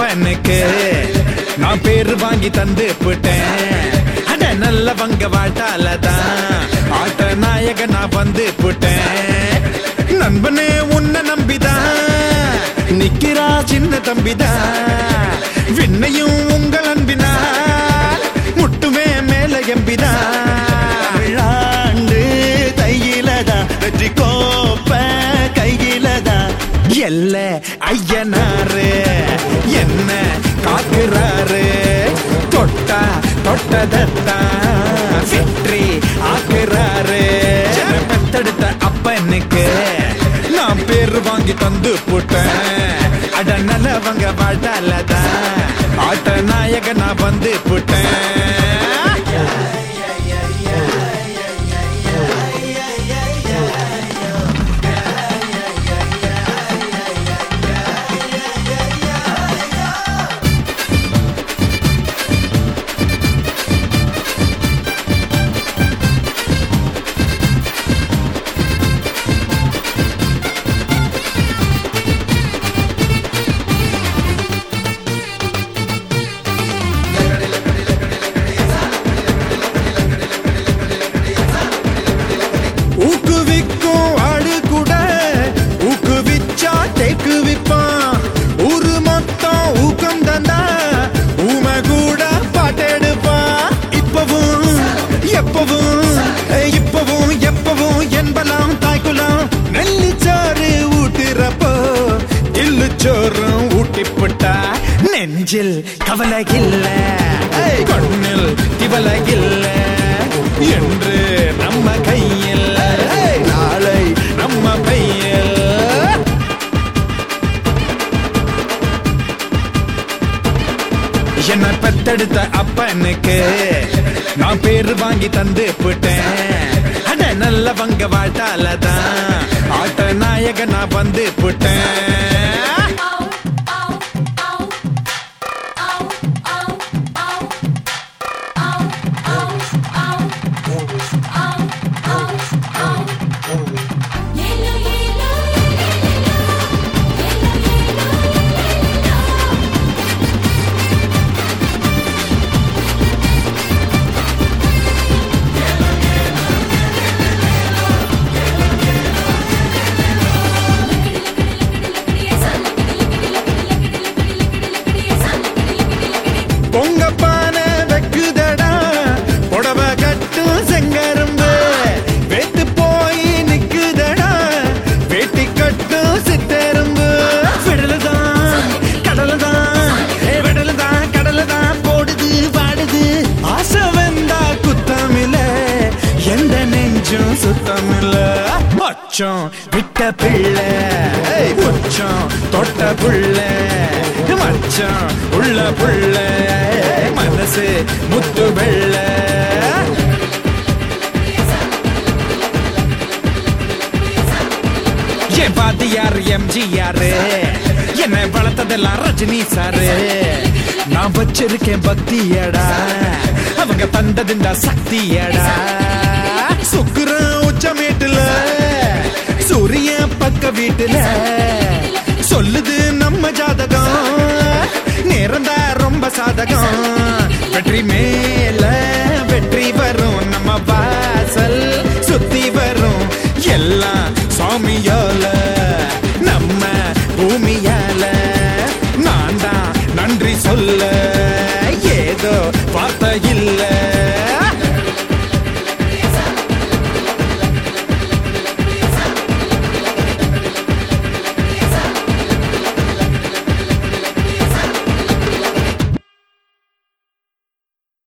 அப்பனுக்கு நான் பேரு வாங்கி தந்து போட்டேன் அட நல்லவங்க வாழ்த்தாலதான் ஆட்ட நாயக நான் வந்து போட்டேன் நண்பனே உன்னை நம்பிதான் நிக்கிறா சின்ன தம்பிதான் விண்ணையும் உங்கள் அன்பினால் முட்டுமே மேல எம்பிதான் விழாண்டு தையிலதான் வெற்றி கோப்ப கையிலதான் எல்ல ஐயனாரு என்ன காக்குறாரு தொட்டா தொட்டதத்தான் வெற்றி ஆக்குறாரு என்னை பெத்தெடுத்த அப்பனுக்கு நான் பேர் வாங்கி தந்து போட்டேன் அட நல்லவங்க வாழ்த்தாலதான் ஆட்ட நாயக நான் வந்து போட்டேன் ஊக்குவிக்கும் ஆடு கூட ஊக்குவிச்சா தேக்கு விப்பான் ஊரு மொத்தம் ஊக்கம் தந்தா ஊமை கூட பாட்டெடுப்பான் இப்பவும் எப்பவும் ஏய், இப்பவும் எப்பவும் என்பலாம் தாய்க்குலாம் நெல்லிச்சாறு ஊட்டுறப்போ இல்லுச்சோறும் ஊட்டிப்புட்டா நெஞ்சில் கவலை இல்ல ஏய், கண்ணில் திவலை இல்ல என்று நம்ம கையில் ஏய், நாளை நம்ம பையில் என்ன பெத்தெடுத்த அப்பனுக்கு நான் பேரு வாங்கி தந்து போட்டேன் அட நல்லவங்க வாழ்த்தாலதான் ஆட்ட நாயக நான் வந்து போட்டேன் பொங்க பானை வைக்குதடா புடவ கட்டும் செங்கரும்பு வெத்து போய் நிக்குதடா வேட்டி கட்டும் சித்தெரும்பு விடலுதான் கடலுதான் ஏ விடலுதான் கடலுதான் போடுது வாடுது ஆசை வந்தா குத்தமில்ல எந்த நெஞ்சும் சுத்தமில்ல மச்சம் விட்ட பிள்ளை ஏய், உச்சம் தொட்ட புள்ளை மச்சம் உள்ள புள்ள மனசு முத்து வெள்ள என் பாத்தியார் எம்ஜிஆர் என்னை வளர்த்ததெல்லாம் ரஜினி சாரு நான் வச்சிருக்கேன் பக்தியடா அவங்க தந்தது இந்த சக்தியடா சுக்குறேன் உச்சமேட்டுல சூரிய பக்க வீட்டுல சொல்லுது நம்ம ஜாதகம்